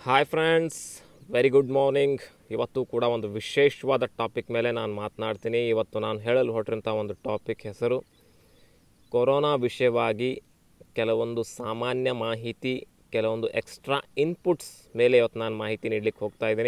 hi friends very good morning ಇವತ್ತು ಕೂಡ ಒಂದು ವಿಶೇಷವಾದ ಟಾಪಿಕ್ ಮೇಲೆ ನಾನು ಮಾತನಾಡ್ತೀನಿ ಇವತ್ತು ನಾನು ಹೇಳಲು ಹೊರಟಿರೋಂಥ ಒಂದು ಟಾಪಿಕ್ ಹೆಸರು ಕೊರೋನಾ ವಿಷಯವಾಗಿ ಕೆಲವೊಂದು ಸಾಮಾನ್ಯ ಮಾಹಿತಿ ಕೆಲವೊಂದು ಎಕ್ಸ್ಟ್ರಾ ಇನ್ಪುಟ್ಸ್ ಮೇಲೆ ಇವತ್ತು ನಾನು ಮಾಹಿತಿ ನೀಡಲಿಕ್ಕೆ ಹೋಗ್ತಾ ಇದ್ದೀನಿ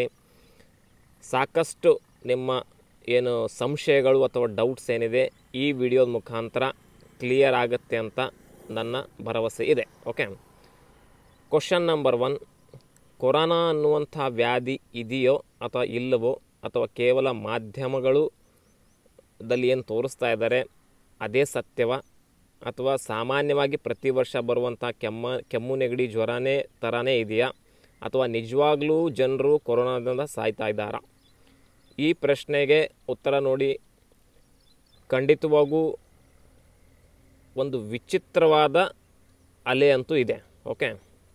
ಸಾಕಷ್ಟು ನಿಮ್ಮ ಏನು ಸಂಶಯಗಳು ಅಥವಾ ಡೌಟ್ಸ್ ಏನಿದೆ ಈ ವಿಡಿಯೋದ ಮುಖಾಂತರ ಕ್ಲಿಯರ್ ಆಗುತ್ತೆ ಅಂತ ನನ್ನ ಭರವಸೆ ಇದೆ okay question number one corona ಅನ್ನುವಂಥ ವ್ಯಾಧಿ ಇದೆಯೋ ಅಥವಾ ಇಲ್ಲವೋ ಅಥವಾ ಕೇವಲ ಮಾಧ್ಯಮಗಳು ದಲ್ಲಿ ಏನು ತೋರಿಸ್ತಾ ಇದ್ದಾರೆ ಅದೇ ಸತ್ಯವ ಅಥವಾ ಸಾಮಾನ್ಯವಾಗಿ ಪ್ರತಿ ವರ್ಷ ಬರುವಂಥ ಕೆಮ್ಮ ಕೆಮ್ಮು ನೆಗಡಿ ಜ್ವರನೇ ಥರನೇ ಇದೆಯಾ ಅಥವಾ ನಿಜವಾಗ್ಲೂ ಜನರು ಕೊರೋನಾದಿಂದ ಸಾಯ್ತಾ ಇದ್ದಾರಾ ಈ ಪ್ರಶ್ನೆಗೆ ಉತ್ತರ ನೋಡಿ ಖಂಡಿತವಾಗೂ ಒಂದು ವಿಚಿತ್ರವಾದ ಅಲೆ ಅಂತೂ ಇದೆ ಓಕೆ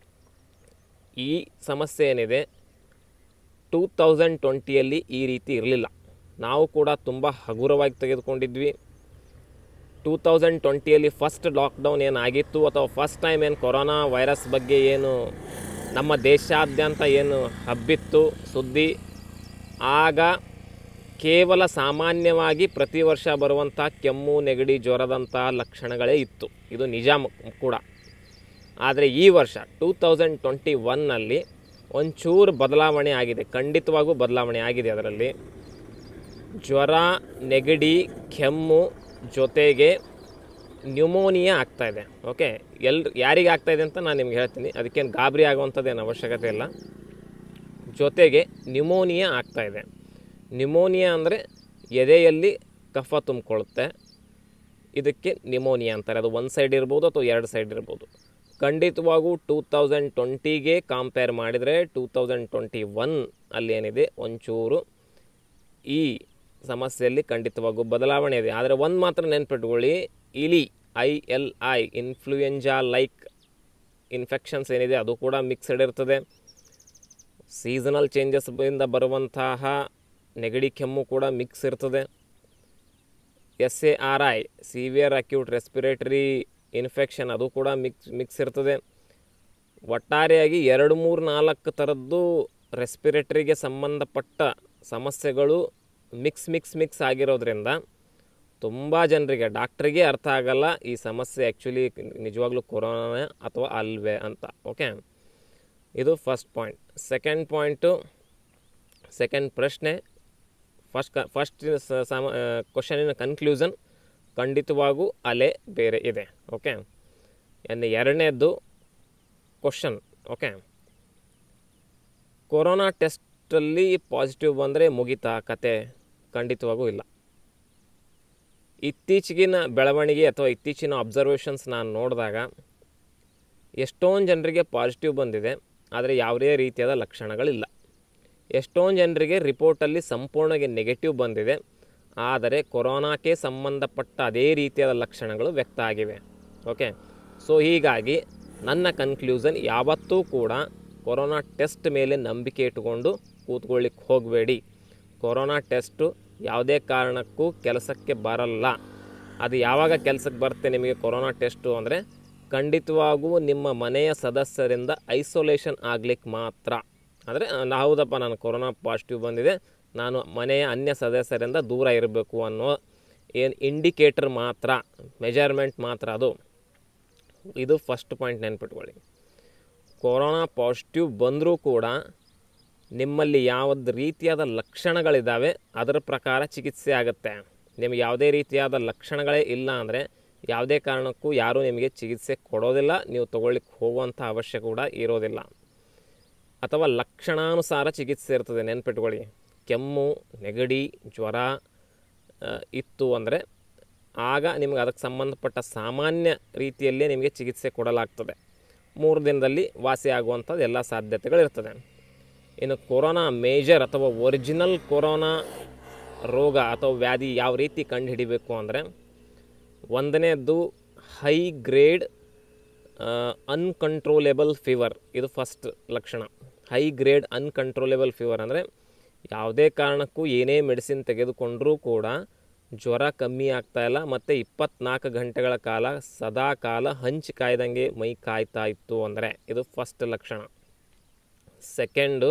ಈ ಸಮಸ್ಯೆ ಏನಿದೆ ಟೂ ತೌಸಂಡ್ ಟ್ವೆಂಟಿಯಲ್ಲಿ ಈ ರೀತಿ ಇರಲಿಲ್ಲ ನಾವು ಕೂಡ ತುಂಬ ಹಗುರವಾಗಿ ತೆಗೆದುಕೊಂಡಿದ್ವಿ ಟೂ ತೌಸಂಡ್ ಟ್ವೆಂಟಿಯಲ್ಲಿ ಫಸ್ಟ್ ಲಾಕ್ಡೌನ್ ಏನಾಗಿತ್ತು ಅಥವಾ ಫಸ್ಟ್ ಟೈಮ್ ಏನು ಕೊರೋನಾ ವೈರಸ್ ಬಗ್ಗೆ ಏನು ನಮ್ಮ ದೇಶಾದ್ಯಂತ ಏನು ಹಬ್ಬಿತ್ತು ಸುದ್ದಿ ಆಗ ಕೇವಲ ಸಾಮಾನ್ಯವಾಗಿ ಪ್ರತಿ ವರ್ಷ ಬರುವಂಥ ಕೆಮ್ಮು ನೆಗಡಿ ಜ್ವರದಂಥ ಲಕ್ಷಣಗಳೇ ಇತ್ತು ಇದು ನಿಜ ಮ- ಕೂಡ ಆದರೆ ಈ ವರ್ಷ ಟೂ ತೌಸಂಡ್ ಟ್ವೆಂಟಿ ಒನ್ನಲ್ಲಿ ಒಂಚೂರು ಬದಲಾವಣೆ ಆಗಿದೆ ಖಂಡಿತವಾಗೂ ಬದಲಾವಣೆ ಆಗಿದೆ ಅದರಲ್ಲಿ ಜ್ವರ ನೆಗಡಿ ಕೆಮ್ಮು ಜೊತೆಗೆ ನ್ಯೂಮೋನಿಯಾ ಆಗ್ತಾ ಇದೆ ಓಕೆ ಎಲ್ ಯಾರಿಗೆ ಆಗ್ತಾ ಇದೆ ಅಂತ ನಾನು ನಿಮ್ಗೆ ಹೇಳ್ತೀನಿ ಅದಕ್ಕೇನು ಗಾಬರಿ ಆಗುವಂಥದ್ದೇನು ಅವಶ್ಯಕತೆ ಇಲ್ಲ ಜೊತೆಗೆ ನ್ಯೂಮೋನಿಯಾ ಆಗ್ತಾ ಇದೆ ನ್ಯೂಮೋನಿಯಾ ಅಂದರೆ ಎದೆಯಲ್ಲಿ ಕಫ ತುಂಬಿಕೊಳ್ಳುತ್ತೆ ಇದಕ್ಕೆ ನಿಮೋನಿಯಾ ಅಂತಾರೆ ಅದು ಒಂದು ಸೈಡ್ ಇರ್ಬೋದು ಅಥವಾ ಎರಡು ಸೈಡ್ ಇರ್ಬೋದು ಖಂಡಿತವಾಗೂ ಟೂ ತೌಸಂಡ್ ಟ್ವೆಂಟಿಗೆ ಕಂಪೇರ್ ಮಾಡಿದರೆ ಟೂ ತೌಸಂಡ್ ಟ್ವೆಂಟಿ ಒನ್ ಅಲ್ಲಿ ಏನಿದೆ ಒಂಚೂರು ಈ ಸಮಸ್ಯೆಯಲ್ಲಿ ಖಂಡಿತವಾಗೂ ಬದಲಾವಣೆ ಇದೆ ಆದರೆ ಒಂದು ಮಾತ್ರ ನೆನ್ಪಿಟ್ಕೊಳ್ಳಿ ಇಲಿ I L I influenza like infections ಏನಿದೆ ಅದು ಕೂಡ ಮಿಕ್ಸ್ಡ್ ಇರ್ತದೆ ಸೀಸನಲ್ ಚೇಂಜಸ್ ಇಂದ ಬರುವಂತಹ ನೆಗಡಿ ಕೆಮ್ಮು ಕೂಡ ಮಿಕ್ಸ್ ಇರ್ತದೆ S A R I severe acute respiratory infection ಅದು ಕೂಡ ಮಿಕ್ಸ್ ಮಿಕ್ಸ್ ಇರ್ತದೆ ಒಟ್ಟಾರೆಯಾಗಿ ಎರಡು ಮೂರು ನಾಲ್ಕು ಥರದ್ದು ರೆಸ್ಪಿರೇಟರಿಗೆ ಸಂಬಂಧಪಟ್ಟ ಸಮಸ್ಯೆಗಳು ಮಿಕ್ಸ್ ಮಿಕ್ಸ್ ಮಿಕ್ಸ್ ಆಗಿರೋದ್ರಿಂದ ತುಂಬ ಜನರಿಗೆ ಡಾಕ್ಟ್ರಿಗೆ ಅರ್ಥ ಆಗಲ್ಲ ಈ ಸಮಸ್ಯೆ ಆ್ಯಕ್ಚುಲಿ ನಿಜವಾಗ್ಲೂ ಕೊರೋನಾ ಅಥವಾ ಅಲ್ವೇ ಅಂತ ಓಕೆ ಇದು first point second point second ಪ್ರಶ್ನೆ ಫಸ್ಟ್ ಕ ಫಸ್ಟ್ ಸಾಮ ಕ್ವಶನಿನ ಕನ್ಕ್ಲೂಷನ್ ಖಂಡಿತವಾಗೂ ಅಲೆ ಬೇರೆ ಇದೆ ಓಕೆ ಇನ್ನು ಎರಡನೇದ್ದು ಕ್ವಶನ್ ಓಕೆ ಕೊರೋನಾ ಟೆಸ್ಟಲ್ಲಿ ಪಾಸಿಟಿವ್ ಬಂದರೆ ಮುಗಿತಾ ಕತೆ ಖಂಡಿತವಾಗೂ ಇಲ್ಲ ಇತ್ತೀಚಿಗಿನ ಬೆಳವಣಿಗೆ ಅಥವಾ ಇತ್ತೀಚಿನ ಅಬ್ಸರ್ವೇಷನ್ಸ್ ನಾನು ನೋಡಿದಾಗ ಎಷ್ಟೊಂದು ಜನರಿಗೆ ಪಾಸಿಟಿವ್ ಬಂದಿದೆ ಆದರೆ ಯಾವುದೇ ರೀತಿಯಾದ ಲಕ್ಷಣಗಳಿಲ್ಲ ಎಷ್ಟೊಂದು ಜನರಿಗೆ ರಿಪೋರ್ಟಲ್ಲಿ ಸಂಪೂರ್ಣವಾಗಿ ನೆಗೆಟಿವ್ ಬಂದಿದೆ ಆದರೆ ಕೊರೋನಾಕ್ಕೆ ಸಂಬಂಧಪಟ್ಟ ಅದೇ ರೀತಿಯಾದ ಲಕ್ಷಣಗಳು ವ್ಯಕ್ತ ಆಗಿವೆ ಓಕೆ ಸೊ ಹೀಗಾಗಿ ನನ್ನ ಕನ್ಕ್ಲೂಷನ್ ಯಾವತ್ತೂ ಕೂಡ ಕೊರೋನಾ ಟೆಸ್ಟ್ ಮೇಲೆ ನಂಬಿಕೆ ಇಟ್ಟುಕೊಂಡು ಕೂತ್ಕೊಳ್ಳಿಕ್ಕೆ ಹೋಗಬೇಡಿ ಕೊರೋನಾ ಟೆಸ್ಟು ಯಾವುದೇ ಕಾರಣಕ್ಕೂ ಕೆಲಸಕ್ಕೆ ಬರಲ್ಲ ಅದು ಯಾವಾಗ ಕೆಲಸಕ್ಕೆ ಬರುತ್ತೆ ನಿಮಗೆ ಕೊರೋನಾ ಟೆಸ್ಟು ಅಂದರೆ ಖಂಡಿತವಾಗೂ ನಿಮ್ಮ ಮನೆಯ ಸದಸ್ಯರಿಂದ ಐಸೋಲೇಷನ್ ಆಗ್ಲಿಕ್ಕೆ ಮಾತ್ರ ಅಂದರೆ ಹೌದಪ್ಪ ನಾನು ಕೊರೋನಾ ಪಾಸಿಟಿವ್ ಬಂದಿದೆ ನಾನು ಮನೆಯ ಅನ್ಯ ಸದಸ್ಯರಿಂದ ದೂರ ಇರಬೇಕು ಅನ್ನೋ ಏನು ಇಂಡಿಕೇಟರ್ ಮಾತ್ರ ಮೆಜರ್ಮೆಂಟ್ ಮಾತ್ರ ಅದು ಇದು ಫಸ್ಟ್ ಪಾಯಿಂಟ್ ನೆನ್ಪಿಟ್ಕೊಳ್ಳಿ ಕೊರೋನಾ ಪಾಸಿಟಿವ್ ಬಂದರೂ ಕೂಡ ನಿಮ್ಮಲ್ಲಿ ಯಾವ್ದು ರೀತಿಯಾದ ಲಕ್ಷಣಗಳಿದ್ದಾವೆ ಅದರ ಪ್ರಕಾರ ಚಿಕಿತ್ಸೆ ಆಗುತ್ತೆ ನಿಮಗೆ ಯಾವುದೇ ರೀತಿಯಾದ ಲಕ್ಷಣಗಳೇ ಇಲ್ಲ ಅಂದರೆ ಯಾವುದೇ ಕಾರಣಕ್ಕೂ ಯಾರೂ ನಿಮಗೆ ಚಿಕಿತ್ಸೆ ಕೊಡೋದಿಲ್ಲ ನೀವು ತೊಗೊಳ್ಳಿಕ್ಕೆ ಹೋಗುವಂಥ ಅವಶ್ಯಕ ಕೂಡ ಇರೋದಿಲ್ಲ ಅಥವಾ ಲಕ್ಷಣಾನುಸಾರ ಚಿಕಿತ್ಸೆ ಇರ್ತದೆ ನೆನ್ಪಿಟ್ಕೊಳ್ಳಿ ಕೆಮ್ಮು ನೆಗಡಿ ಜ್ವರ ಆ, ಇತ್ತು ಅಂದರೆ ಆಗ ನಿಮಗೆ ಅದಕ್ಕೆ ಸಂಬಂಧಪಟ್ಟ ಸಾಮಾನ್ಯ ರೀತಿಯಲ್ಲೇ ನಿಮಗೆ ಚಿಕಿತ್ಸೆ ಕೊಡಲಾಗ್ತದೆ ಮೂರು ದಿನದಲ್ಲಿ ವಾಸಿ ಆಗುವಂಥದ್ದು ಎಲ್ಲ ಸಾಧ್ಯತೆಗಳಿರ್ತದೆ ಇನ್ನು ಕೊರೋನಾ ಮೇಜರ್ ಅಥವಾ ಒರಿಜಿನಲ್ ಕೊರೋನಾ ರೋಗ ಅಥವಾ ವ್ಯಾಧಿ ಯಾವ ರೀತಿ ಕಂಡುಹಿಡಿಬೇಕು ಅಂದರೆ ಒಂದನೇದ್ದು ಹೈ ಗ್ರೇಡ್ ಅನ್ಕಂಟ್ರೋಲೇಬಲ್ ಫೀವರ್ ಇದು ಫಸ್ಟ್ ಲಕ್ಷಣ ಹೈ ಗ್ರೇಡ್ ಅನ್ಕಂಟ್ರೋಲೇಬಲ್ ಫೀವರ್ ಅಂದರೆ ಯಾವುದೇ ಕಾರಣಕ್ಕೂ ಏನೇ ಮೆಡಿಸಿನ್ ತೆಗೆದುಕೊಂಡರೂ ಕೂಡ ಜ್ವರ ಕಮ್ಮಿ ಆಗ್ತಾ ಇಲ್ಲ ಮತ್ತು ಇಪ್ಪತ್ನಾಲ್ಕು ಗಂಟೆಗಳ ಕಾಲ ಸದಾ ಕಾಲ ಹಂಚು ಕಾಯ್ದಂಗೆ ಮೈ ಕಾಯ್ತಾ ಇತ್ತು ಅಂದರೆ ಇದು ಫಸ್ಟ್ ಲಕ್ಷಣ ಸೆಕೆಂಡು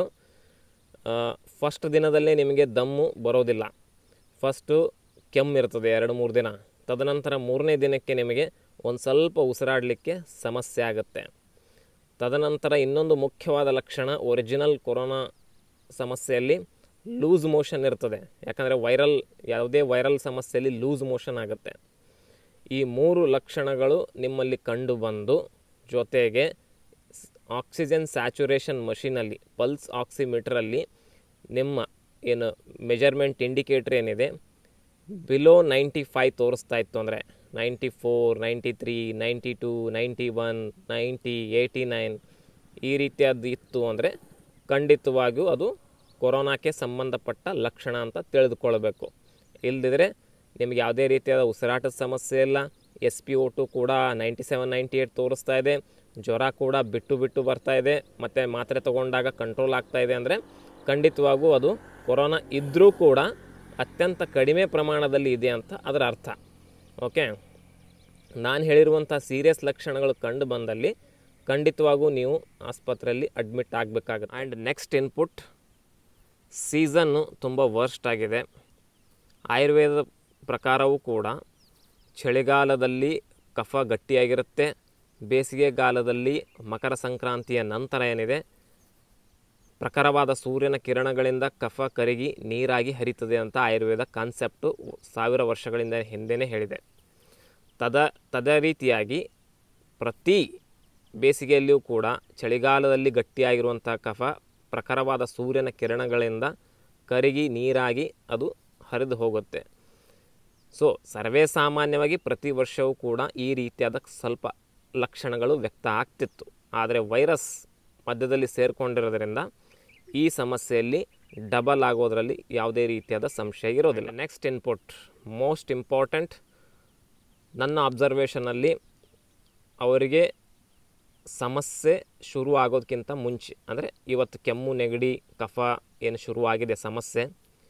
ಫಸ್ಟ್ ದಿನದಲ್ಲೇ ನಿಮಗೆ ದಮ್ಮು ಬರೋದಿಲ್ಲ ಫಸ್ಟು ಕೆಮ್ಮು ಇರ್ತದೆ ಎರಡು ಮೂರು ದಿನ ತದನಂತರ ಮೂರನೇ ದಿನಕ್ಕೆ ನಿಮಗೆ ಒಂದು ಸ್ವಲ್ಪ ಉಸಿರಾಡಲಿಕ್ಕೆ ಸಮಸ್ಯೆ ಆಗುತ್ತೆ ತದನಂತರ ಇನ್ನೊಂದು ಮುಖ್ಯವಾದ ಲಕ್ಷಣ ಒರಿಜಿನಲ್ ಕೊರೋನಾ ಸಮಸ್ಯೆಯಲ್ಲಿ ಲೂಸ್ ಮೋಷನ್ ಇರ್ತದೆ ಯಾಕಂದರೆ ವೈರಲ್ ಯಾವುದೇ ವೈರಲ್ ಸಮಸ್ಯೆಯಲ್ಲಿ ಲೂಸ್ ಮೋಷನ್ ಆಗುತ್ತೆ ಈ ಮೂರು ಲಕ್ಷಣಗಳು ನಿಮ್ಮಲ್ಲಿ ಕಂಡು ಬಂದು ಜೊತೆಗೆ ಆಕ್ಸಿಜನ್ ಸ್ಯಾಚುರೇಷನ್ ಮಷೀನಲ್ಲಿ ಪಲ್ಸ್ ಆಕ್ಸಿಮೀಟ್ರಲ್ಲಿ ನಿಮ್ಮ ಏನು ಮೆಜರ್ಮೆಂಟ್ ಇಂಡಿಕೇಟ್ರ್ ಏನಿದೆ ಬಿಲೋ ನೈಂಟಿ ಫೈವ್ ತೋರಿಸ್ತಾ ಇತ್ತು ಅಂದರೆ ninety four ninety three ninety two ninety one ninety eighty nine ಈ ರೀತಿಯಾದ್ದು ಇತ್ತು ಅಂದರೆ ಖಂಡಿತವಾಗಿಯೂ ಅದು ಕೊರೋನಾಕ್ಕೆ ಸಂಬಂಧಪಟ್ಟ ಲಕ್ಷಣ ಅಂತ ತಿಳಿದುಕೊಳ್ಬೇಕು ಇಲ್ಲದಿದ್ದರೆ ನಿಮಗೆ ಯಾವುದೇ ರೀತಿಯಾದ ಉಸಿರಾಟದ ಸಮಸ್ಯೆ ಇಲ್ಲ ಎಸ್ ಪಿ ಓ ಟು ಕೂಡ ನೈಂಟಿ ಸೆವೆನ್ ನೈಂಟಿ ಏಯ್ಟ್ ತೋರಿಸ್ತಾ ಇದೆ ಜ್ವರ ಕೂಡ ಬಿಟ್ಟು ಬಿಟ್ಟು ಬರ್ತಾ ಇದೆ ಮತ್ತು ಮಾತ್ರೆ ತೊಗೊಂಡಾಗ ಕಂಟ್ರೋಲ್ ಆಗ್ತಾ ಇದೆ ಅಂದರೆ ಖಂಡಿತವಾಗೂ ಅದು ಕೊರೋನಾ ಇದ್ದರೂ ಕೂಡ ಅತ್ಯಂತ ಕಡಿಮೆ ಪ್ರಮಾಣದಲ್ಲಿ ಇದೆ ಅಂತ ಅದರ ಅರ್ಥ ಓಕೆ ನಾನು ಹೇಳಿರುವಂಥ ಸೀರಿಯಸ್ ಲಕ್ಷಣಗಳು ಕಂಡು ಬಂದಲ್ಲಿ ಖಂಡಿತವಾಗೂ ನೀವು ಆಸ್ಪತ್ರೆಯಲ್ಲಿ ಅಡ್ಮಿಟ್ ಆಗಬೇಕಾಗುತ್ತೆ ಆ್ಯಂಡ್ ನೆಕ್ಸ್ಟ್ ಇನ್ಪುಟ್ ಸೀಸನ್ನು ತುಂಬ ವರ್ಸ್ಟ್ ಆಗಿದೆ ಆಯುರ್ವೇದ ಪ್ರಕಾರವೂ ಕೂಡ ಚಳಿಗಾಲದಲ್ಲಿ ಕಫ ಗಟ್ಟಿಯಾಗಿರುತ್ತೆ ಬೇಸಿಗೆಗಾಲದಲ್ಲಿ ಮಕರ ಸಂಕ್ರಾಂತಿಯ ನಂತರ ಏನಿದೆ ಪ್ರಖರವಾದ ಸೂರ್ಯನ ಕಿರಣಗಳಿಂದ ಕಫ ಕರಗಿ ನೀರಾಗಿ ಹರಿತದೆ ಅಂತ ಆಯುರ್ವೇದ ಕಾನ್ಸೆಪ್ಟು ಸಾವಿರ ವರ್ಷಗಳಿಂದ ಹಿಂದೆಯೇ ಹೇಳಿದೆ ತದ ತದ ರೀತಿಯಾಗಿ ಪ್ರತಿ ಬೇಸಿಗೆಯಲ್ಲಿಯೂ ಕೂಡ ಚಳಿಗಾಲದಲ್ಲಿ ಗಟ್ಟಿಯಾಗಿರುವಂಥ ಕಫ ಪ್ರಖರವಾದ ಸೂರ್ಯನ ಕಿರಣಗಳಿಂದ ಕರಗಿ ನೀರಾಗಿ ಅದು ಹರಿದು ಹೋಗುತ್ತೆ ಸೊ ಸರ್ವೇ ಸಾಮಾನ್ಯವಾಗಿ ಪ್ರತಿ ವರ್ಷವೂ ಕೂಡ ಈ ರೀತಿಯಾದ ಸ್ವಲ್ಪ ಲಕ್ಷಣಗಳು ವ್ಯಕ್ತ ಆಗ್ತಿತ್ತು ಆದರೆ ವೈರಸ್ ಮಧ್ಯದಲ್ಲಿ ಸೇರಿಕೊಂಡಿರೋದ್ರಿಂದ ಈ ಸಮಸ್ಯೆಯಲ್ಲಿ ಡಬಲ್ ಆಗೋದರಲ್ಲಿ ಯಾವುದೇ ರೀತಿಯಾದ ಸಂಶಯ ಇರೋದಿಲ್ಲ ನೆಕ್ಸ್ಟ್ ಇನ್ಪುಟ್ ಮೋಸ್ಟ್ ಇಂಪಾರ್ಟೆಂಟ್ ನನ್ನ ಅಬ್ಸರ್ವೇಷನಲ್ಲಿ ಅವರಿಗೆ ಸಮಸ್ಯೆ ಶುರು ಆಗೋದಕ್ಕಿಂತ ಮುಂಚೆ ಅಂದರೆ ಇವತ್ತು ಕೆಮ್ಮು ನೆಗಡಿ ಕಫ ಏನು ಶುರುವಾಗಿದೆ ಸಮಸ್ಯೆ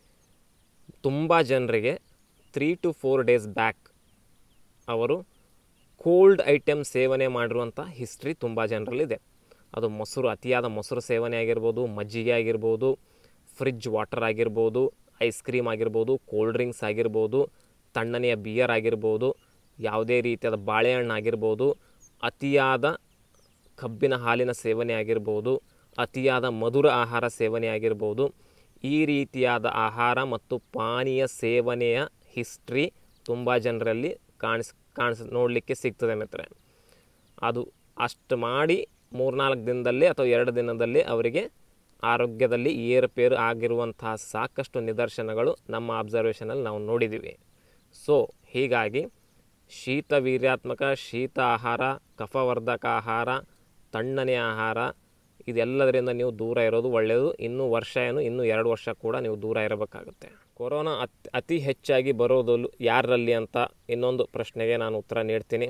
ತುಂಬ ಜನರಿಗೆ three to four days back ಅವರು ಕೋಲ್ಡ್ ಐಟಮ್ ಸೇವನೆ ಮಾಡಿರುವಂಥ ಹಿಸ್ಟ್ರಿ ತುಂಬ ಜನರಲ್ಲಿದೆ ಅದು ಮೊಸರು ಅತಿಯಾದ ಮೊಸರು ಸೇವನೆ ಆಗಿರ್ಬೋದು ಮಜ್ಜಿಗೆ ಆಗಿರ್ಬೋದು ಫ್ರಿಜ್ ವಾಟರ್ ಆಗಿರ್ಬೋದು ಐಸ್ ಕ್ರೀಮ್ ಆಗಿರ್ಬೋದು ಕೋಲ್ಡ್ ಡ್ರಿಂಕ್ಸ್ ಆಗಿರ್ಬೋದು ತಣ್ಣನೆಯ ಬಿಯರ್ ಆಗಿರ್ಬೋದು ಯಾವುದೇ ರೀತಿಯಾದ ಬಾಳೆಹಣ್ಣು ಆಗಿರ್ಬೋದು ಅತಿಯಾದ ಕಬ್ಬಿನ ಹಾಲಿನ ಸೇವನೆ ಆಗಿರ್ಬೋದು ಅತಿಯಾದ ಮಧುರ ಆಹಾರ ಸೇವನೆ ಆಗಿರ್ಬೋದು ಈ ರೀತಿಯಾದ ಆಹಾರ ಮತ್ತು ಪಾನೀಯ ಸೇವನೆಯ ಹಿಸ್ಟ್ರಿ ತುಂಬ ಜನರಲ್ಲಿ ಕಾಣಿಸ್ ಕಾಣಿಸ್ ನೋಡಲಿಕ್ಕೆ ಸಿಗ್ತದೆ ಮಿತ್ರೆ ಅದು ಅಷ್ಟು ಮಾಡಿ ಮೂರ್ನಾಲ್ಕು ದಿನದಲ್ಲಿ ಅಥವಾ ಎರಡು ದಿನದಲ್ಲಿ ಅವರಿಗೆ ಆರೋಗ್ಯದಲ್ಲಿ ಏರುಪೇರು ಆಗಿರುವಂತಹ ಸಾಕಷ್ಟು ನಿದರ್ಶನಗಳು ನಮ್ಮ ಅಬ್ಸರ್ವೇಷನಲ್ಲಿ ನಾವು ನೋಡಿದ್ದೀವಿ ಸೊ ಹೀಗಾಗಿ ಶೀತ ವೀರ್ಯಾತ್ಮಕ ಶೀತ ಆಹಾರ ಕಫವರ್ಧಕ ಆಹಾರ ತಣ್ಣನೆಯ ಆಹಾರ ಇದೆಲ್ಲದರಿಂದ ನೀವು ದೂರ ಇರೋದು ಒಳ್ಳೆಯದು ಇನ್ನೂ ವರ್ಷ ಏನು ಇನ್ನೂ ಎರಡು ವರ್ಷ ಕೂಡ ನೀವು ದೂರ ಇರಬೇಕಾಗುತ್ತೆ ಕೊರೋನಾ ಅತ್ ಅತಿ ಹೆಚ್ಚಾಗಿ ಬರೋದು ಯಾರಲ್ಲಿ ಅಂತ ಇನ್ನೊಂದು ಪ್ರಶ್ನೆಗೆ ನಾನು ಉತ್ತರ ನೀಡ್ತೀನಿ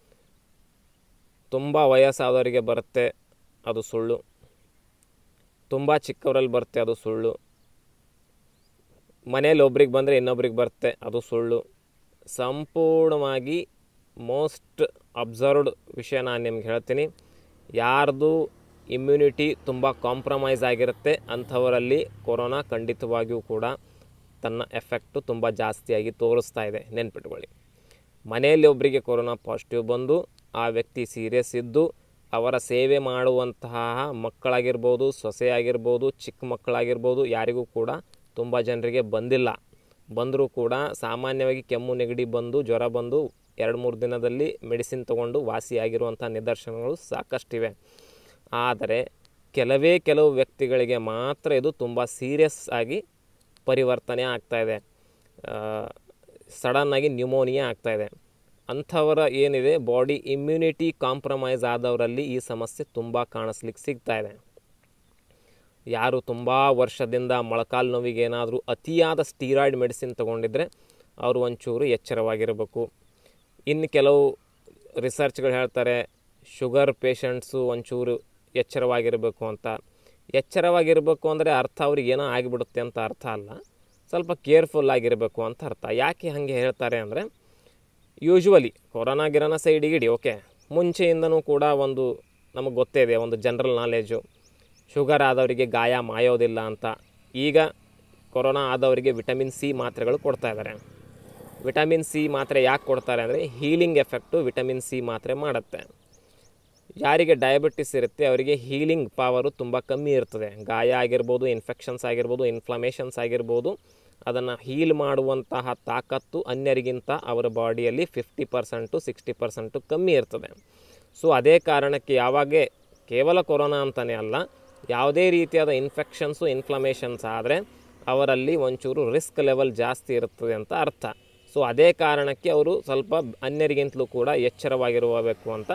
ತುಂಬ ವಯಸ್ಸಾದವರಿಗೆ ಬರುತ್ತೆ ಅದು ಸುಳ್ಳು ತುಂಬ ಚಿಕ್ಕವರಲ್ಲಿ ಬರುತ್ತೆ ಅದು ಸುಳ್ಳು ಮನೇಲಿ ಒಬ್ರಿಗೆ ಬಂದರೆ ಇನ್ನೊಬ್ರಿಗೆ ಬರುತ್ತೆ ಅದು ಸುಳ್ಳು ಸಂಪೂರ್ಣವಾಗಿ ಮೋಸ್ಟ್ ಅಬ್ಸರ್ವ್ಡ್ ವಿಷಯ ನಾನು ನಿಮ್ಗೆ ಹೇಳ್ತೀನಿ ಯಾರ್ದು ಇಮ್ಯುನಿಟಿ ತುಂಬ ಕಾಂಪ್ರಮೈಸ್ ಆಗಿರುತ್ತೆ ಅಂಥವರಲ್ಲಿ ಕೊರೋನಾ ಖಂಡಿತವಾಗಿಯೂ ಕೂಡ ತನ್ನ ಎಫೆಕ್ಟು ತುಂಬ ಜಾಸ್ತಿಯಾಗಿ ತೋರಿಸ್ತಾ ಇದೆ ನೆನ್ಪಿಟ್ಕೊಳ್ಳಿ ಮನೆಯಲ್ಲಿ ಒಬ್ಬರಿಗೆ ಕೊರೋನಾ ಪಾಸಿಟಿವ್ ಬಂದು ಆ ವ್ಯಕ್ತಿ ಸೀರಿಯಸ್ ಇದ್ದು ಅವರ ಸೇವೆ ಮಾಡುವಂತಹ ಮಕ್ಕಳಾಗಿರ್ಬೋದು ಸೊಸೆ ಆಗಿರ್ಬೋದು ಚಿಕ್ಕ ಮಕ್ಕಳಾಗಿರ್ಬೋದು ಯಾರಿಗೂ ಕೂಡ ತುಂಬ ಜನರಿಗೆ ಬಂದಿಲ್ಲ ಬಂದರೂ ಕೂಡ ಸಾಮಾನ್ಯವಾಗಿ ಕೆಮ್ಮು ನೆಗಡಿ ಬಂದು ಜ್ವರ ಬಂದು ಎರಡು ಮೂರು ದಿನದಲ್ಲಿ ಮೆಡಿಸಿನ್ ತಗೊಂಡು ವಾಸಿಯಾಗಿರುವಂಥ ನಿದರ್ಶನಗಳು ಸಾಕಷ್ಟಿವೆ ಆದರೆ ಕೆಲವೇ ಕೆಲವು ವ್ಯಕ್ತಿಗಳಿಗೆ ಮಾತ್ರ ಇದು ತುಂಬ ಸೀರಿಯಸ್ ಆಗಿ ಪರಿವರ್ತನೆ ಆಗ್ತಾಯಿದೆ ಸಡನ್ನಾಗಿ ನ್ಯೂಮೋನಿಯಾ ಆಗ್ತಾಯಿದೆ ಅಂಥವರ ಏನಿದೆ ಬಾಡಿ ಇಮ್ಯುನಿಟಿ ಕಾಂಪ್ರಮೈಸ್ ಆದವರಲ್ಲಿ ಈ ಸಮಸ್ಯೆ ತುಂಬ ಕಾಣಿಸ್ಲಿಕ್ಕೆ ಸಿಗ್ತಾ ಇದೆ ಯಾರು ತುಂಬ ವರ್ಷದಿಂದ ಮೊಳಕಾಲು ನೋವಿಗೆ ಏನಾದರೂ ಅತಿಯಾದ ಸ್ಟೀರಾಯ್ಡ್ ಮೆಡಿಸಿನ್ ತೊಗೊಂಡಿದ್ರೆ ಅವರು ಒಂಚೂರು ಎಚ್ಚರವಾಗಿರಬೇಕು ಇನ್ನು ಕೆಲವು ರಿಸರ್ಚ್ಗಳು ಹೇಳ್ತಾರೆ ಶುಗರ್ ಪೇಷಂಟ್ಸು ಒಂಚೂರು ಎಚ್ಚರವಾಗಿರಬೇಕು ಅಂತ ಎಚ್ಚರವಾಗಿರಬೇಕು ಅಂದರೆ ಅರ್ಥ ಅವ್ರಿಗೆ ಏನೋ ಆಗಿಬಿಡುತ್ತೆ ಅಂತ ಅರ್ಥ ಅಲ್ಲ ಸ್ವಲ್ಪ ಕೇರ್ಫುಲ್ ಆಗಿರಬೇಕು ಅಂತ ಅರ್ಥ ಯಾಕೆ ಹಾಗೆ ಹೇಳ್ತಾರೆ ಅಂದರೆ ಯೂಶ್ವಲಿ ಕೊರೋನಾ ಗಿರೋನ ಸೈಡಿಗಿಡಿ ಓಕೆ ಮುಂಚೆಯಿಂದನೂ ಕೂಡ ಒಂದು ನಮಗೆ ಗೊತ್ತೇ ಇದೆ ಒಂದು ಜನರಲ್ ನಾಲೆಜು ಶುಗರ್ ಆದವರಿಗೆ ಗಾಯ ಮಾಯೋದಿಲ್ಲ ಅಂತ ಈಗ ಕೊರೋನಾ ಆದವರಿಗೆ ವಿಟಮಿನ್ ಸಿ ಮಾತ್ರೆಗಳು ಕೊಡ್ತಾ ಇದ್ದಾರೆ ವಿಟಮಿನ್ ಸಿ ಮಾತ್ರೆ ಯಾಕೆ ಕೊಡ್ತಾರೆ ಅಂದರೆ ಹೀಲಿಂಗ್ ಎಫೆಕ್ಟು ವಿಟಮಿನ್ ಸಿ ಮಾತ್ರೆ ಮಾಡುತ್ತೆ ಯಾರಿಗೆ ಡಯಾಬಿಟಿಸ್ ಇರುತ್ತೆ ಅವರಿಗೆ ಹೀಲಿಂಗ್ ಪವರು ತುಂಬ ಕಮ್ಮಿ ಇರ್ತದೆ ಗಾಯ ಆಗಿರ್ಬೋದು ಇನ್ಫೆಕ್ಷನ್ಸ್ ಆಗಿರ್ಬೋದು ಇನ್ಫ್ಲಮೇಷನ್ಸ್ ಆಗಿರ್ಬೋದು ಅದನ್ನು ಹೀಲ್ ಮಾಡುವಂತಹ ತಾಕತ್ತು ಅನ್ಯರಿಗಿಂತ ಅವರ ಬಾಡಿಯಲ್ಲಿ ಫಿಫ್ಟಿ ಪರ್ಸೆಂಟು ಸಿಕ್ಸ್ಟಿ ಪರ್ಸೆಂಟು ಕಮ್ಮಿ ಇರ್ತದೆ ಸೊ ಅದೇ ಕಾರಣಕ್ಕೆ ಯಾವಾಗೇ ಕೇವಲ ಕೊರೋನಾ ಅಂತಲೇ ಅಲ್ಲ ಯಾವುದೇ ರೀತಿಯಾದ ಇನ್ಫೆಕ್ಷನ್ಸು ಇನ್ಫ್ಲಮೇಷನ್ಸ್ ಆದರೆ ಅವರಲ್ಲಿ ಒಂಚೂರು ರಿಸ್ಕ್ ಲೆವೆಲ್ ಜಾಸ್ತಿ ಇರ್ತದೆ ಅಂತ ಅರ್ಥ ಸೊ ಅದೇ ಕಾರಣಕ್ಕೆ ಅವರು ಸ್ವಲ್ಪ ಅನ್ಯರಿಗಿಂತಲೂ ಕೂಡ ಎಚ್ಚರವಾಗಿರಬೇಕು ಅಂತ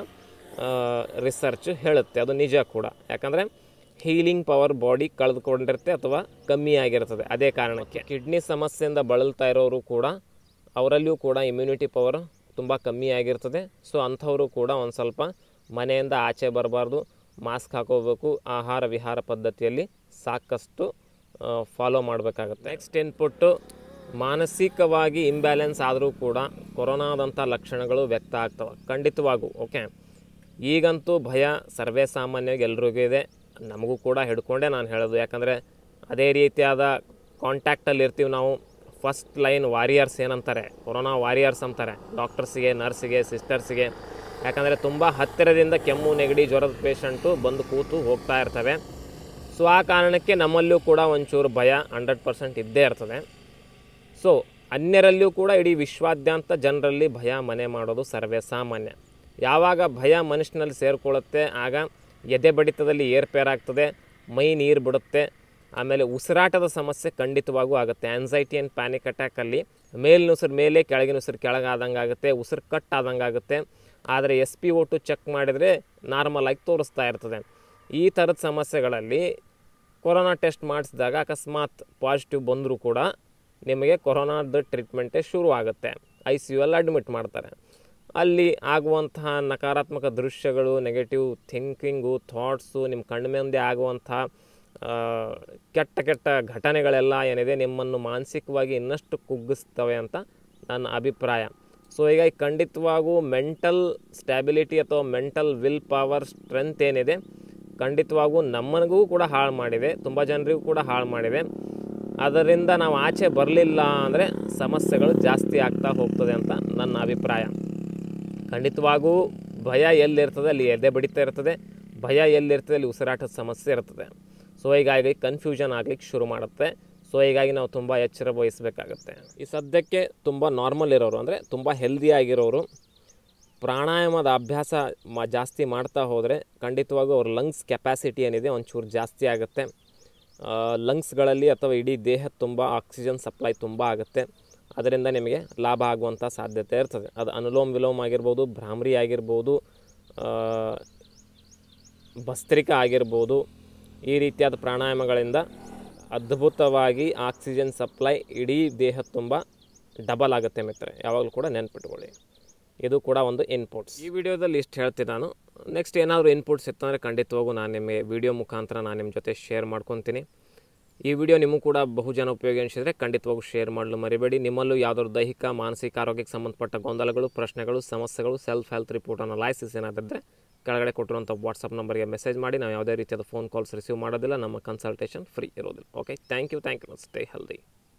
ರಿಸರ್ಚ್ ಹೇಳುತ್ತೆ ಅದು ನಿಜ ಕೂಡ ಯಾಕಂದರೆ ಹೀಲಿಂಗ್ ಪವರ್ ಬಾಡಿ ಕಳೆದುಕೊಂಡಿರುತ್ತೆ ಅಥವಾ ಕಮ್ಮಿ ಆಗಿರ್ತದೆ ಅದೇ ಕಾರಣಕ್ಕೆ ಕಿಡ್ನಿ ಸಮಸ್ಯೆಯಿಂದ ಬಳಲ್ತಾ ಇರೋರು ಕೂಡ ಅವರಲ್ಲಿಯೂ ಕೂಡ ಇಮ್ಯುನಿಟಿ ಪವರ್ ತುಂಬ ಕಮ್ಮಿ ಆಗಿರ್ತದೆ ಸೊ ಅಂಥವರು ಕೂಡ ಒಂದು ಸ್ವಲ್ಪ ಮನೆಯಿಂದ ಆಚೆ ಬರಬಾರ್ದು ಮಾಸ್ಕ್ ಹಾಕೋಬೇಕು ಆಹಾರ ವಿಹಾರ ಪದ್ಧತಿಯಲ್ಲಿ ಸಾಕಷ್ಟು ಫಾಲೋ ಮಾಡಬೇಕಾಗುತ್ತೆ ನೆಕ್ಸ್ಟ್ ಇನ್ಪುಟ್ಟು ಮಾನಸಿಕವಾಗಿ ಇಂಬ್ಯಾಲೆನ್ಸ್ ಆದರೂ ಕೂಡ ಕೊರೋನಾದಂಥ ಲಕ್ಷಣಗಳು ವ್ಯಕ್ತ ಆಗ್ತವೆ ಖಂಡಿತವಾಗೂ ಓಕೆ ಈಗಂತೂ ಭಯ ಸರ್ವೇ ಸಾಮಾನ್ಯವಾಗಿ ಎಲ್ರಿಗೂ ಇದೆ ನಮಗೂ ಕೂಡ ಹಿಡ್ಕೊಂಡೇ ನಾನು ಹೇಳೋದು ಯಾಕಂದರೆ ಅದೇ ರೀತಿಯಾದ ಕಾಂಟ್ಯಾಕ್ಟಲ್ಲಿ ಇರ್ತೀವಿ ನಾವು ಫಸ್ಟ್ ಲೈನ್ ವಾರಿಯರ್ಸ್ ಏನಂತಾರೆ ಕೊರೋನಾ ವಾರಿಯರ್ಸ್ ಅಂತಾರೆ ಡಾಕ್ಟರ್ಸಿಗೆ ನರ್ಸಿಗೆ ಸಿಸ್ಟರ್ಸಿಗೆ ಯಾಕಂದರೆ ತುಂಬ ಹತ್ತಿರದಿಂದ ಕೆಮ್ಮು ನೆಗಡಿ ಜ್ವರದ ಪೇಷಂಟು ಬಂದು ಕೂತು ಹೋಗ್ತಾ ಇರ್ತವೆ ಸೊ ಆ ಕಾರಣಕ್ಕೆ ನಮ್ಮಲ್ಲೂ ಕೂಡ ಒಂಚೂರು ಭಯ ಹಂಡ್ರೆಡ್ ಪರ್ಸೆಂಟ್ ಇದ್ದೇ ಇರ್ತದೆ ಸೊ ಅನ್ಯರಲ್ಲಿಯೂ ಕೂಡ ಇಡೀ ವಿಶ್ವಾದ್ಯಂತ ಜನರಲ್ಲಿ ಭಯ ಮನೆ ಮಾಡೋದು ಸರ್ವೇ ಸಾಮಾನ್ಯ ಯಾವಾಗ ಭಯ ಮನುಷ್ಯನಲ್ಲಿ ಸೇರಿಕೊಳ್ಳುತ್ತೆ ಆಗ ಎದೆ ಬಡಿತದಲ್ಲಿ ಏರ್ಪೇರಾಗ್ತದೆ ಮೈ ನೀರು ಬಿಡುತ್ತೆ ಆಮೇಲೆ ಉಸಿರಾಟದ ಸಮಸ್ಯೆ ಖಂಡಿತವಾಗೂ ಆಗುತ್ತೆ ಆ್ಯನ್ಸೈಟಿ ಆ್ಯಂಡ್ ಪ್ಯಾನಿಕ್ ಅಟ್ಯಾಕಲ್ಲಿ ಮೇಲಿನ ಉಸಿರು ಮೇಲೆ ಕೆಳಗಿನ ಉಸಿರು ಕೆಳಗಾದಂಗೆ ಆಗುತ್ತೆ ಉಸಿರು ಕಟ್ ಆದಂಗೆ ಆಗುತ್ತೆ ಆದರೆ ಎಸ್ ಪಿ ಒಟ್ಟು ಚೆಕ್ ಮಾಡಿದರೆ ನಾರ್ಮಲ್ ಆಗಿ ತೋರಿಸ್ತಾ ಇರ್ತದೆ ಈ ಥರದ ಸಮಸ್ಯೆಗಳಲ್ಲಿ ಕೊರೋನಾ ಟೆಸ್ಟ್ ಮಾಡಿಸಿದಾಗ ಅಕಸ್ಮಾತ್ ಪಾಸಿಟಿವ್ ಬಂದರೂ ಕೂಡ ನಿಮಗೆ ಕೊರೋನಾದ ಟ್ರೀಟ್ಮೆಂಟೇ ಶುರು ಆಗುತ್ತೆ ಐ ಸಿ ಯು ಅಲ್ಲಿ ಅಡ್ಮಿಟ್ ಮಾಡ್ತಾರೆ ಅಲ್ಲಿ ಆಗುವಂತಹ ನಕಾರಾತ್ಮಕ ದೃಶ್ಯಗಳು ನೆಗೆಟಿವ್ ಥಿಂಕಿಂಗು ಥಾಟ್ಸು ನಿಮ್ಮ ಕಣ್ಣು ಮುಂದೆ ಆಗುವಂಥ ಆ, ಕೆಟ್ಟ ಕೆಟ್ಟ ಘಟನೆಗಳೆಲ್ಲ ಏನಿದೆ ನಿಮ್ಮನ್ನು ಮಾನಸಿಕವಾಗಿ ಇನ್ನಷ್ಟು ಕುಗ್ಗಿಸ್ತವೆ ಅಂತ ನನ್ನ ಅಭಿಪ್ರಾಯ ಸೊ ಈಗ ಈ ಖಂಡಿತವಾಗೂ ಮೆಂಟಲ್ ಸ್ಟ್ಯಾಬಿಲಿಟಿ ಅಥವಾ ಮೆಂಟಲ್ ವಿಲ್ ಪವರ್ ಸ್ಟ್ರೆಂತ್ ಏನಿದೆ ಖಂಡಿತವಾಗೂ ನಮ್ಮನಿಗೂ ಕೂಡ ಹಾಳು ಮಾಡಿದೆ ತುಂಬ ಜನರಿಗೂ ಕೂಡ ಹಾಳು ಮಾಡಿದೆ ಅದರಿಂದ ನಾವು ಆಚೆ ಬರಲಿಲ್ಲ ಅಂದರೆ ಸಮಸ್ಯೆಗಳು ಜಾಸ್ತಿ ಆಗ್ತಾ ಹೋಗ್ತದೆ ಅಂತ ನನ್ನ ಅಭಿಪ್ರಾಯ ಖಂಡಿತವಾಗೂ ಭಯ ಎಲ್ಲಿರ್ತದೆ ಅಲ್ಲಿ ಎದೆ ಬಡಿತಾ ಇರ್ತದೆ ಭಯ ಎಲ್ಲಿರ್ತದೆ ಅಲ್ಲಿ ಉಸಿರಾಟದ ಸಮಸ್ಯೆ ಇರ್ತದೆ ಸೊ ಹೀಗಾಗಿ ಕನ್ಫ್ಯೂಷನ್ ಆಗ್ಲಿಕ್ಕೆ ಶುರು ಮಾಡುತ್ತೆ ಸೊ ಹೀಗಾಗಿ ನಾವು ತುಂಬ ಎಚ್ಚರ ವಹಿಸಬೇಕಾಗತ್ತೆ ಈ ಸದ್ಯಕ್ಕೆ ತುಂಬ ನಾರ್ಮಲ್ ಇರೋರು ಅಂದರೆ ತುಂಬ ಹೆಲ್ದಿ ಆಗಿರೋರು ಪ್ರಾಣಾಯಾಮದ ಅಭ್ಯಾಸ ಮ ಜಾಸ್ತಿ ಮಾಡ್ತಾ ಹೋದರೆ ಖಂಡಿತವಾಗೂ ಅವ್ರ ಲಂಗ್ಸ್ ಕೆಪಾಸಿಟಿ ಏನಿದೆ ಒಂಚೂರು ಜಾಸ್ತಿ ಆಗುತ್ತೆ ಲಂಗ್ಸ್ಗಳಲ್ಲಿ ಅಥವಾ ಇಡೀ ದೇಹದ ತುಂಬ ಆಕ್ಸಿಜನ್ ಸಪ್ಲೈ ತುಂಬ ಆಗುತ್ತೆ ಅದರಿಂದ ನಿಮಗೆ ಲಾಭ ಆಗುವಂಥ ಸಾಧ್ಯತೆ ಇರ್ತದೆ ಅದು ಅನುಲೋಮ್ ವಿಲೋಮ್ ಆಗಿರ್ಬೋದು ಭ್ರಾಮರಿ ಆಗಿರ್ಬೋದು ಆ, ಭಸ್ತ್ರಿಕಾ ಆಗಿರ್ಬೋದು ಈ ರೀತಿಯಾದ ಪ್ರಾಣಾಯಾಮಗಳಿಂದ ಅದ್ಭುತವಾಗಿ ಆಕ್ಸಿಜನ್ ಸಪ್ಲೈ ಇಡೀ ದೇಹ ತುಂಬ ಡಬಲ್ ಆಗುತ್ತೆ ಮಿತ್ರರೆ ಯಾವಾಗಲೂ ಕೂಡ ನೆನ್ಪಿಟ್ಕೊಳ್ಳಿ ಇದು ಕೂಡ ಒಂದು ಇನ್ಪುಟ್ಸ್ ಈ ವಿಡಿಯೋದಲ್ಲಿ ಇಷ್ಟು ಹೇಳ್ತೀನಿ ನಾನು ನೆಕ್ಸ್ಟ್ ಏನಾದರೂ ಇನ್ಪುಟ್ಸ್ ಇತ್ತಂದರೆ ಖಂಡಿತವಾಗೂ ನಾನು ನಿಮಗೆ ವಿಡಿಯೋ ಮುಖಾಂತರ ನಾನು ನಿಮ್ಮ ಜೊತೆ ಶೇರ್ ಮಾಡ್ಕೊತೀನಿ ಈ ವಿಡಿಯೋ ನಿಮಗೂ ಕೂಡ ಬಹುಜನ ಉಪಯೋಗ ಅನಿಸಿದರೆ ಖಂಡಿತವಾಗೂ ಶೇರ್ ಮಾಡಲು ಮರಿಬೇಡಿ ನಿಮ್ಮಲ್ಲೂ ಯಾವುದಾದ್ರು ದೈಹಿಕ ಮಾನಸಿಕ ಆರೋಗ್ಯಕ್ಕೆ ಸಂಬಂಧಪಟ್ಟ ಗೊಂದಲಗಳು ಪ್ರಶ್ನೆಗಳು ಸಮಸ್ಯೆಗಳು ಸೆಲ್ಫ್ ಹೆಲ್ತ್ ರಿಪೋರ್ಟ್ ಅನಲೈಸಿಸ್ ಏನಾದಿದ್ದರೆ ಕೆಳಗಡೆ ಕೊಟ್ಟಿರುವಂಥ ವಾಟ್ಸಪ್ ನಂಬರ್ಗೆ ಮೆಸೇಜ್ ಮಾಡಿ ನಾವು ಯಾವುದೇ ರೀತಿಯಾದ ಫೋನ್ ಕಾಲ್ಸ್ ರಿಸೀವ್ ಮಾಡೋದಿಲ್ಲ ನಮ್ಮ ಕನ್ಸಲ್ಟೇಷನ್ ಫ್ರೀ ಇರೋದಿಲ್ಲ okay thank you thank you stay healthy